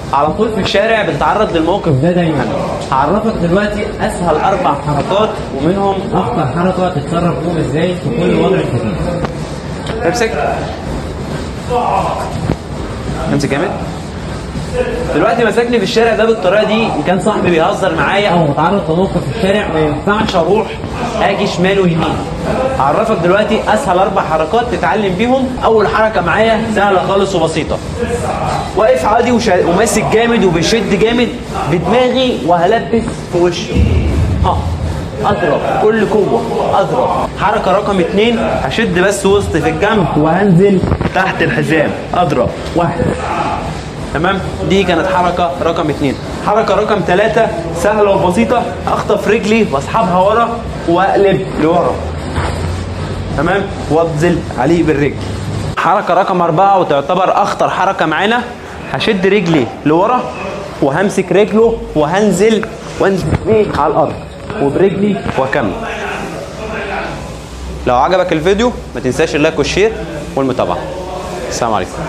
على طول في الشارع بتتعرض للموقف ده دايما هعرفك دلوقتي اسهل اربع حركات ومنهم اخطر حركه تتصرف فيهم ازاي في كل وضع انت فيه امسك امسك جامد دلوقتي مسكني في الشارع ده بالطريقه دي ان كان صاحبي بيهزر معايا او متعرض لموقف في الشارع ما ينفعش اروح اجي شمال ويمين هعرفك دلوقتي اسهل اربع حركات تتعلم بيهم اول حركه معايا سهله خالص وبسيطه واقف عادي وشا... وماسك جامد وبيشد جامد بدماغي وهلبس في وشه ها اضرب كل قوه اضرب حركه رقم اتنين هشد بس وسط في الجنب وهنزل تحت الحزام اضرب واحد تمام دي كانت حركه رقم اتنين حركه رقم ثلاثة سهله وبسيطه اخطف رجلي واسحبها ورا واقلب لورا تمام وانزل عليه بالرجل حركه رقم أربعة وتعتبر اخطر حركه معانا هشد رجلي لورا وهمسك رجله وهنزل وانزل بيه على الارض وبرجلي واكمل لو عجبك الفيديو ما تنساش اللايك والشير والمتابعه السلام عليكم